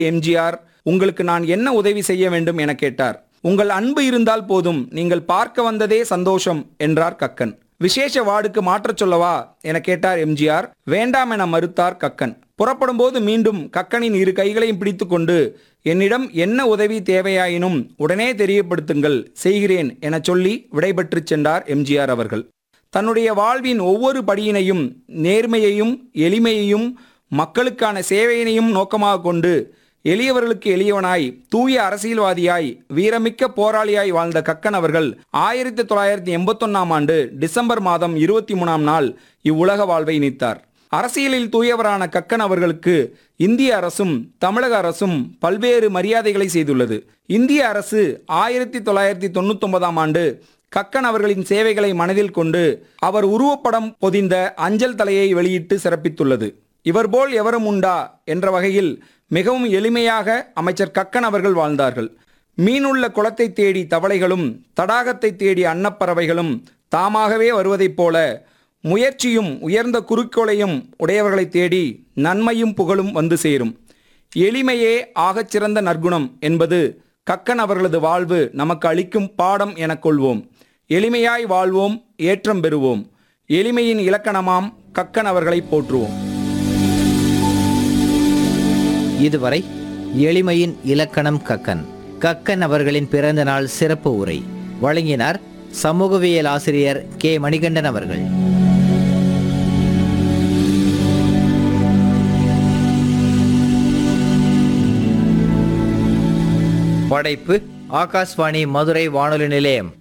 எம்ஜிஆர் உங்களுக்கு நான் என்ன உதவி செய்ய வேண்டும் என கேட்டார் உங்கள் அன்பு இருந்தால் போதும் நீங்கள் பார்க்க வந்ததே சந்தோஷம் என்றார் கக்கன் விசேஷ வார்டுக்கு மாற்றச் சொல்லவா என கேட்டார் எம்ஜிஆர் வேண்டாம் என மறுத்தார் கக்கன் புறப்படும் போது மீண்டும் கக்கனின் இரு கைகளையும் பிடித்துக்கொண்டு என்னிடம் என்ன உதவி தேவையாயினும் உடனே தெரியப்படுத்துங்கள் செய்கிறேன் என சொல்லி விடைபெற்றுச் சென்றார் எம்ஜிஆர் அவர்கள் தன்னுடைய வாழ்வின் ஒவ்வொரு படியினையும் நேர்மையையும் எளிமையையும் மக்களுக்கான சேவையினையும் நோக்கமாக கொண்டு எளியவர்களுக்கு எளியவனாய் தூய அரசியல்வாதியாய் வீரமிக்க போராளியாய் வாழ்ந்த கக்கன் அவர்கள் ஆயிரத்தி தொள்ளாயிரத்தி எண்பத்தொன்னாம் ஆண்டு டிசம்பர் மாதம் இருபத்தி மூணாம் நாள் இவ்வுலக வாழ்வை நீத்தார் அரசியலில் தூயவரான கக்கன் அவர்களுக்கு இந்திய அரசும் தமிழக அரசும் பல்வேறு மரியாதைகளை செய்துள்ளது இந்திய அரசு ஆயிரத்தி தொள்ளாயிரத்தி தொண்ணூத்தொன்பதாம் ஆண்டு கக்கன் அவர்களின் சேவைகளை மனதில் கொண்டு அவர் உருவப்படம் பொதிந்த அஞ்சல் தலையை வெளியிட்டு சிறப்பித்துள்ளது இவர்போல் எவரும் உண்டா என்ற வகையில் மிகவும் எளிமையாக அமைச்சர் கக்கன் அவர்கள் வாழ்ந்தார்கள் மீனுள்ள குளத்தை தேடி தவளைகளும் தடாகத்தை தேடி அன்னப்பறவைகளும் தாமாகவே வருவதைப் போல முயற்சியும் உயர்ந்த குறிக்கோளையும் உடையவர்களை தேடி நன்மையும் புகழும் வந்து சேரும் எளிமையே ஆகச்சிறந்த நற்குணம் என்பது கக்கன் அவர்களது வாழ்வு நமக்கு அளிக்கும் பாடம் எனக் கொள்வோம் எளிமையாய் வாழ்வோம் ஏற்றம் பெறுவோம் எளிமையின் இலக்கணமாம் கக்கன் அவர்களை போற்றுவோம் இதுவரை எளிமையின் இலக்கணம் கக்கன் கக்கன் அவர்களின் பிறந்த நாள் சிறப்பு உரை வழங்கினார் சமூகவியல் ஆசிரியர் கே மணிகண்டன் அவர்கள் படைப்பு ஆகாஷ்வாணி மதுரை வானொலி நிலையம்